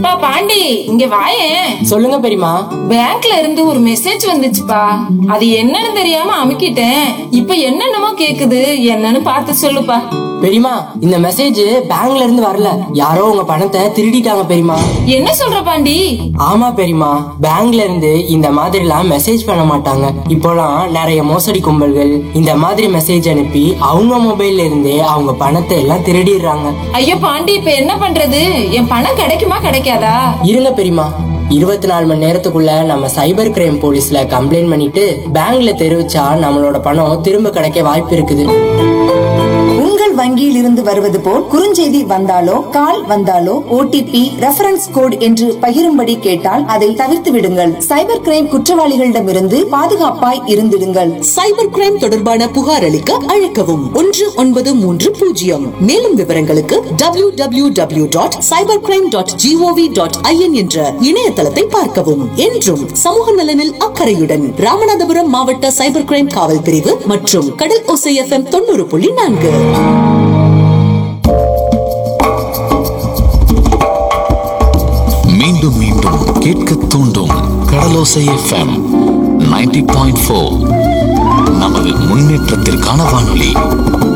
எப்பா பாண்டி இங்க வாயேன் சொல்லுங்க பெரியமா பேங்க்ல இருந்து ஒரு மெசேஜ் வந்துச்சுப்பா அது என்னன்னு தெரியாம அமுக்கிட்டேன் இப்ப என்னென்னமோ கேக்குது என்னன்னு பார்த்து சொல்லுப்பா பெரியமா இந்த மெசேஜ் பேங்க்ல இருந்து வரல யாரோ உங்க பணத்தை திருடிட்டாங்க பெரியமா என்ன சொல்ற பாண்டி ஆமா பெரியமா பேங்க்ல இருந்து இந்த மாதிரிலாம் மெசேஜ் பண்ண மாட்டாங்க இப்போலாம் நிறைய மோசடி கும்பல்கள் இந்த மாதிரி மெசேஜ் அனுப்பி அவங்க மொபைல்ல இருந்தே அவங்க பணத்தை எல்லாம் திருடிடுறாங்க ஐயோ பாண்டி இப்ப என்ன பண்றது என் பணம் கிடைக்குமா கிடைக்காதா இருங்க பெரியமா இருபத்தி நாலு மணி நேரத்துக்குள்ள நம்ம சைபர் கிரைம் போலீஸ்ல கம்ப்ளைண்ட் பண்ணிட்டு பேங்க்ல தெரிவிச்சா நம்மளோட பணம் திரும்ப கிடைக்க வாய்ப்பு இருக்குது உங்கள் வங்கியில் இருந்து வருவது போல் குறுஞ்செய்தி வந்தாலோ கால் வந்தாலோ ஓடிபி ரெஃபரன்ஸ் கோட் என்று பகிரும்படி கேட்டால் அதை தவிர்த்து விடுங்கள் சைபர் கிரைம் குற்றவாளிகளிடமிருந்து பாதுகாப்பாய் இருந்திடுங்கள் சைபர் கிரைம் தொடர்பான புகார் அளிக்க அழைக்கவும் ஒன்று ஒன்பது மூன்று பூஜ்ஜியம் மேலும் விவரங்களுக்கு W W W dot cyber crime dot GOV dot IN என்ற இணையதளத்தை பார்க்கவும் என்றும் சமூக நலனில் அக்கறையுடன் ராமநாதபுரம் மாவட்ட சைபர் கிரைம் காவல் பிரிவு மற்றும் கடல் ஓசை எஃப்எம் தொண்ணூறு புள்ளி நான்கு மீண்டும் மீண்டும் கேட்க தூண்டும் கடலோசை எஃப்எம் 90.4 பாயிண்ட் நமது முன்னேற்றத்திற்கான வானொலி